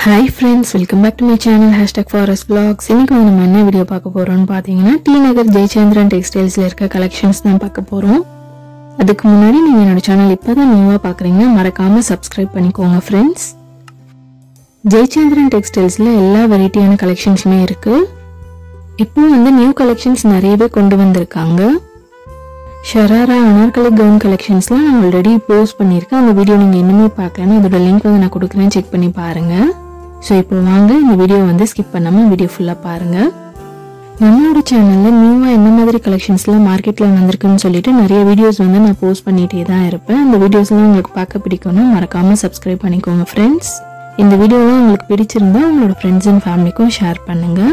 hi friends welcome back to my channel hashtag forest blogs இன்னைக்கு வந்து நம்ம என்ன வீடியோ பார்க்க போறோம்னு பார்த்தீங்கன்னா டி நகர் ஜெயச்சந்திரன் டெக்ஸ்டைல்ஸில் இருக்க கலெக்ஷன்ஸ் தான் பார்க்க போகிறோம் அதுக்கு முன்னாடி நீங்கள் என்னோட சேனல் இப்போ தான் நியூவாக பார்க்குறீங்கன்னா மறக்காமல் சப்ஸ்கிரைப் பண்ணிக்கோங்க ஃப்ரெண்ட்ஸ் ஜெயச்சந்திரன் டெக்ஸ்டைல்ஸில் எல்லா வெரைட்டியான கலெக்ஷன்ஸுமே இருக்குது இப்போ வந்து நியூ கலெக்ஷன்ஸ் நிறையவே கொண்டு வந்திருக்காங்க ஷராரா அனார்கலி கவுன் கலெக்ஷன்ஸ்லாம் நான் ஆல்ரெடி போஸ்ட் பண்ணியிருக்கேன் அந்த வீடியோ நீங்கள் இன்னுமே பார்க்கலன்னா அதோட லிங்க் வந்து நான் கொடுக்குறேன் செக் பண்ணி பாருங்கள் ஸோ இப்போ வாங்க இந்த வீடியோ வந்து ஸ்கிப் பண்ணாமல் வீடியோ ஃபுல்லாக பாருங்கள் நம்மளோட சேனலில் நியூவாக என்ன மாதிரி கலெக்ஷன்ஸ்லாம் மார்க்கெட்டில் வந்திருக்குன்னு சொல்லிட்டு நிறைய வீடியோஸ் வந்து நான் போஸ்ட் பண்ணிகிட்டே தான் இருப்பேன் அந்த வீடியோஸ்லாம் உங்களுக்கு பார்க்க பிடிக்கும்னா மறக்காமல் சப்ஸ்கிரைப் பண்ணிக்கோங்க ஃப்ரெண்ட்ஸ் இந்த வீடியோலாம் உங்களுக்கு பிடிச்சிருந்தா உங்களோட ஃப்ரெண்ட்ஸ் அண்ட் ஃபேமிலிக்கும் ஷேர் பண்ணுங்கள்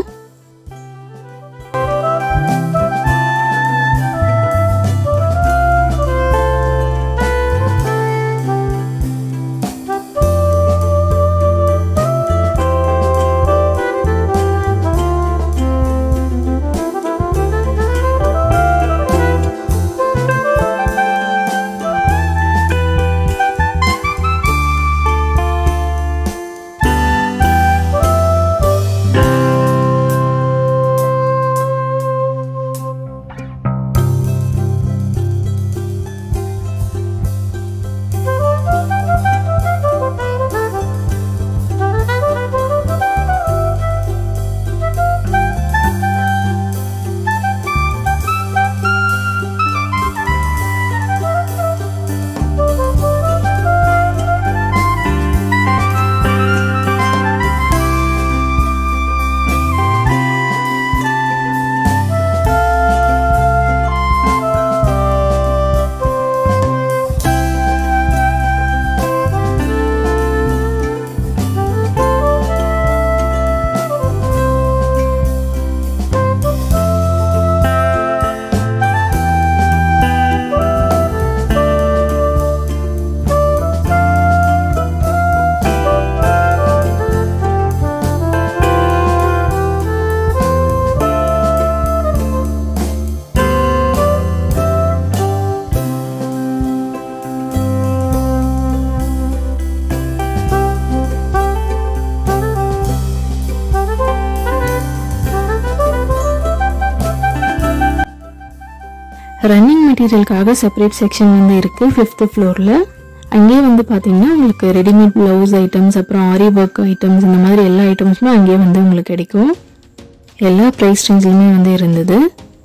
ரன்னிங் மெட்டீரியலுக்காக செப்பரேட் செக்ஷன் வந்து இருக்குது ஃபிஃப்த்து ஃப்ளோரில் அங்கேயே வந்து பார்த்தீங்கன்னா உங்களுக்கு ரெடிமேட் ப்ளவுஸ் ஐட்டம்ஸ் அப்புறம் ஆரி ஒர்க் ஐட்டம்ஸ் இந்த மாதிரி எல்லா ஐட்டம்ஸுமே அங்கேயே வந்து உங்களுக்கு கிடைக்கும் எல்லா ப்ரைஸ் ரேஞ்சிலுமே வந்து இருந்தது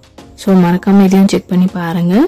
ஸோ மறக்காமல் இதையும் செக் பண்ணி பாருங்கள்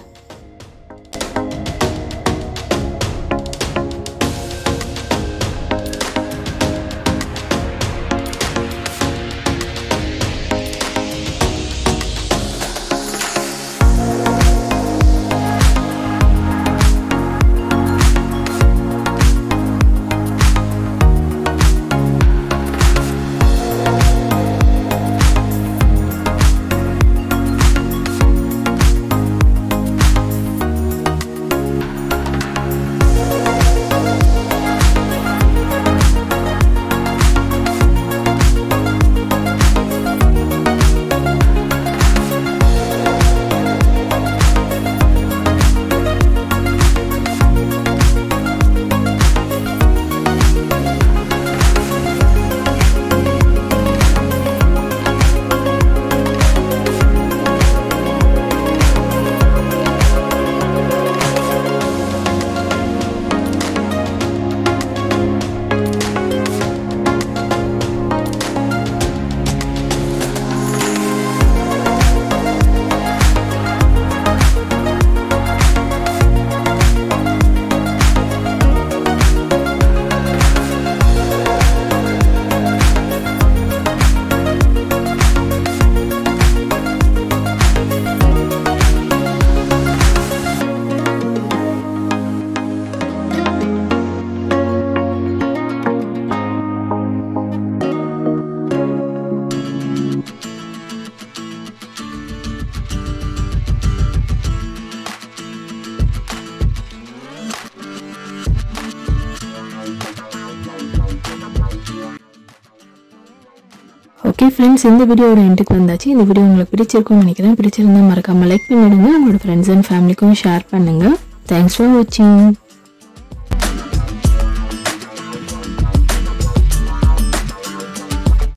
ஓகே ஃப்ரெண்ட்ஸ் இந்த வீடியோட எண்டுக்கு வந்தாச்சு இந்த வீடியோ உங்களுக்கு பிடிச்சிருக்கும்னு நினைக்கிறேன் பிடிச்சிருந்தா மறக்காமல் லைக் பண்ணிவிடுங்க உங்களோட ஃப்ரெண்ட்ஸ் அண்ட் ஃபேமிலிக்கும் ஷேர் பண்ணுங்கள் தேங்க்ஸ் ஃபார் வாட்சிங்